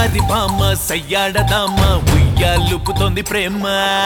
వయ్యారి బామ్మ సయ్యాడదామ ఉయ్యాలుపుతోంది ప్రేమ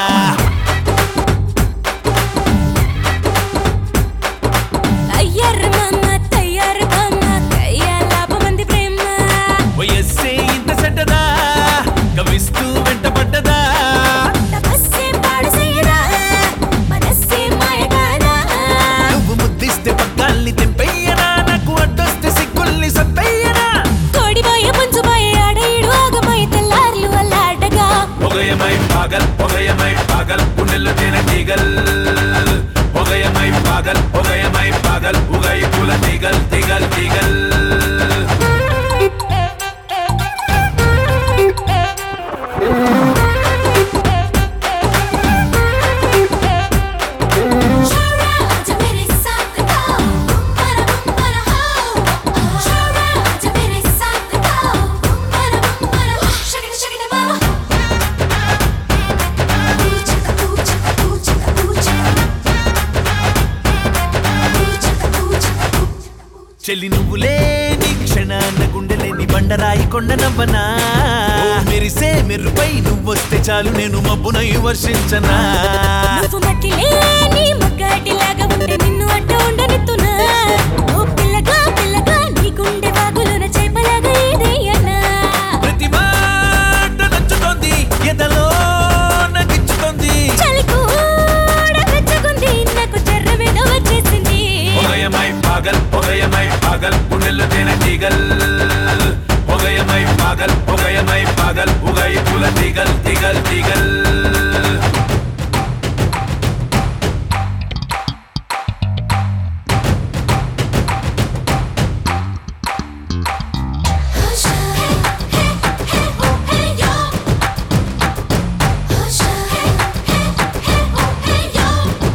అయ్యారు మామ తయ్యారు బామ్మ కయ్యా లాభమంది ప్రేమ వయస్సే ఇంత చెడ్డదా కవిస్తూ వెంటపడ్డదా తపస్సే పాడు చేయరా మనస్సే మాయ కాదా నువ్వు ముద్దిస్తే పక్కాల్ని తెంపయ్యనా నాకు అడ్డొస్తే సిగ్గుల్ని సత్తయ్యనా కోడిపోయే పుంజుపోయే ఆడేడు ఆగమై తెల్లార్లు అల్లాడగా పొగయమై పాగల్ పొగయమై పాగల్ పుణెల్లో తేనె తీగల్ పొగయమై పాగల్ పొగయమై పాగల్ ఉగై పుల తీగల్ తీగల్ తీగల్ शोरा आजा मेरे साथ गाओ बुम्बरा बुम्बरा हो शोरा आजा मेरे साथ गाओ बुम्बरा बुम्बरा हो शगड़ शगड़ बाबा पूछता पूछता पूछता पूछता पूछता पूछता చెల్లి నువ్వులే నీ క్షణాన గుండెలేని బండరాయి కొండ నవ్వనా ఓ మెరిసే మెరుపై నువ్వొస్తే చాలు నేను మబ్బునై వర్షించనా నువ్వు మట్టిలే నీ మగ్గాటిలాగా ఉంటే నిన్ను అడ్డ ఉండనిత్తునా ఓ పిల్లగా పిల్లగా నీ గుండె బాగులున చేపలాగా ఇదయ్యనా ప్రతి మాట నచ్చుతోంది ఎదలో నగిచ్చుతోంది చలి కూడా వెచ్చగుంది నాకు చెర్ర మీద వచ్చేసింది పొగయమై పాగల్ పొగయమై పాగల్ గుండెల్లో తేనె తీగల్ పొగయమై పాగల్ పొగయమై పాగల్ ఉగై పుల తీగల్ తీగల్ తీగల్ హోషా హే హే హే ఓ హే యో హోషా హే హే హే ఓ హే యో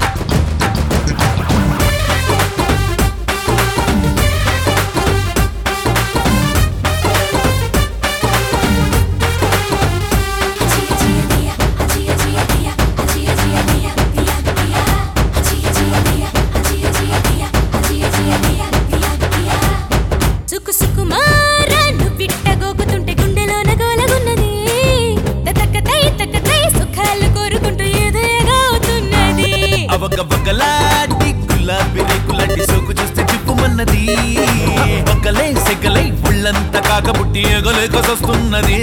సుకు సుకుమారా నువ్విట్ట గోకుతుంటే గుండెలోన గోలగున్నది తక్కతై తక్కతై సుఖాలు కోరుకుంటూ ఏదేగా అవుతున్నది అవక బకలాటి గులాబీ రేకులాంటి సోకు చూస్తే చిప్పుమన్నది పక్కలే సెగలై ఒళ్ళంతా కాకబుట్టి ఎగలేకొసొస్తున్నది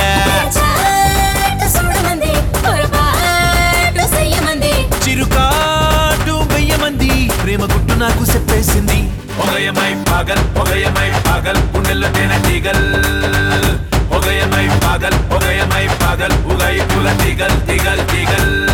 చాటు చూడమంది పొరపాటు చెయ్యమంది చిరుకాటు వెయ్యమంది ప్రేమ గుట్టు నాకు చెప్పేసింది పొగయమై పాగల్ పొగయమై పాగల్ గుండెల్లో తేనె తీగల్ పొగయమై పాగల్ పొగయమై పాగల్ ఉగై పుల తీగల్ తీగల్ తీగల్